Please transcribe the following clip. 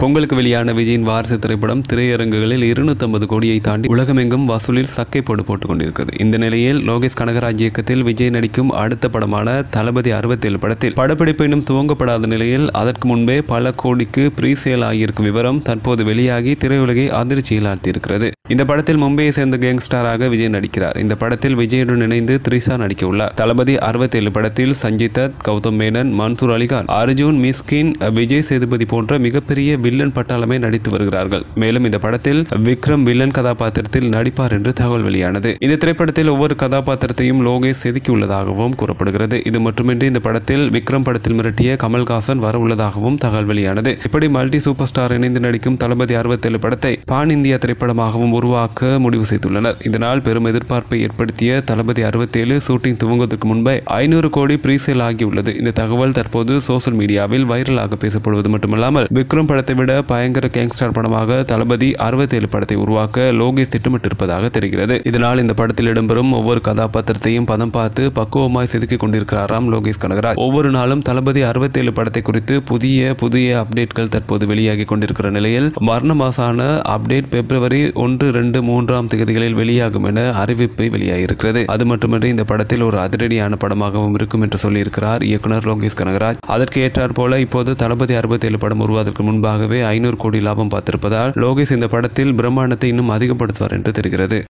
பொங்கலுக்கு வெளியான விஜயின் வாரிசு திரைப்படம் திரையரங்குகளில் இருநூத்தம்பது கோடியை தாண்டி உலகமெங்கும் வசூலில் சக்கை போடு போட்டுக் கொண்டிருக்கிறது இந்த நிலையில் லோகேஷ் கனகராஜ் இயக்கத்தில் விஜய் நடிக்கும் அடுத்த படமான தளபதி அறுபத்தேழு படத்தில் படப்பிடிப்பு இன்னும் துவங்கப்படாத நிலையில் அதற்கு முன்பே பல கோடிக்கு ப்ரீ சேல் ஆகியிருக்கும் விவரம் தற்போது வெளியாகி திரையுலகை அதிர்ச்சியில் ஆழ்த்தியிருக்கிறது இந்த படத்தில் மும்பையை சேர்ந்த கேங்ஸ்டராக விஜய் நடிக்கிறார் இந்த படத்தில் விஜயுடன் இணைந்து த்ரிஷா நடிக்க உள்ளார் தளபதி அறுபத்தேழு படத்தில் சஞ்சய் தத் கௌதம் மேனன் மன்சூர் அலிகான் அர்ஜுன் மிஸ்கின் விஜய் சேதுபதி போன்ற மிகப்பெரிய வில்லன் பட்டாளமே நடித்து வருகிறார்கள் மேலும் இந்த படத்தில் விக்ரம் வில்லன் கதாபாத்திரத்தில் நடிப்பார் என்று தகவல் வெளியானது இந்த திரைப்படத்தில் ஒவ்வொரு கதாபாத்திரத்தையும் லோகேஷ் செதுக்கியுள்ளதாகவும் கூறப்படுகிறது இது மட்டுமின்றி இந்த படத்தில் விக்ரம் படத்தில் மிரட்டிய கமல்ஹாசன் வர உள்ளதாகவும் தகவல் வெளியானது இப்படி மல்டி சூப்பர் ஸ்டார் இணைந்து நடிக்கும் தளபதி அறுபத்தேழு படத்தை பான் இந்தியா திரைப்படமாகவும் உருவாக்க முடிவு செய்துள்ளனர் இதனால் பெரும் எதிர்பார்ப்பை ஏற்படுத்திய தளபதி அறுபத்தேழு ஷூட்டிங் துவங்குவதற்கு முன்பே ஐநூறு கோடி ப்ரீசேல் ஆகியுள்ளது இந்த தகவல் தற்போது சோஷியல் மீடியாவில் வைரலாக பேசப்படுவது மட்டுமல்லாமல் விக்ரம் படத்தை விட பயங்கர கேங்ஸ்டார் படமாக தளபதி அறுபத்தேழு படத்தை உருவாக்க லோகேஷ் திட்டமிட்டிருப்பதாக தெரிகிறது இதனால் இந்த படத்தில் இடம்பெறும் ஒவ்வொரு கதாபாத்திரத்தையும் பதம் பார்த்து பக்குவமாய் செதுக்கிக் கொண்டிருக்கிறாராம் லோகேஷ் கனகராஜ் ஒவ்வொரு நாளும் தளபதி அறுபத்தேழு படத்தை குறித்து புதிய புதிய அப்டேட்கள் தற்போது வெளியாகி கொண்டிருக்கிற நிலையில் மரண மாசான அப்டேட் பிப்ரவரி ஒன்று ரெண்டு மூன்றாம் தேதிகளில் வெளியாகும் என அறிவிப்பு வெளியாகியிருக்கிறது அது மட்டுமின்றி இந்த படத்தில் ஒரு அதிரடியான படமாகவும் இருக்கும் என்று சொல்லியிருக்கிறார் இயக்குனர் லோகேஷ் கனகராஜ் அதற்கு ஏற்றாற் போல இப்போது தளபதி அறுபத்தேழு படம் உருவாவதற்கு முன்பாகவே ஐநூறு கோடி லாபம் பார்த்திருப்பதால் லோகேஷ் இந்த படத்தில் பிரம்மாண்டத்தை இன்னும் அதிகப்படுத்துவார் என்று தெரிகிறது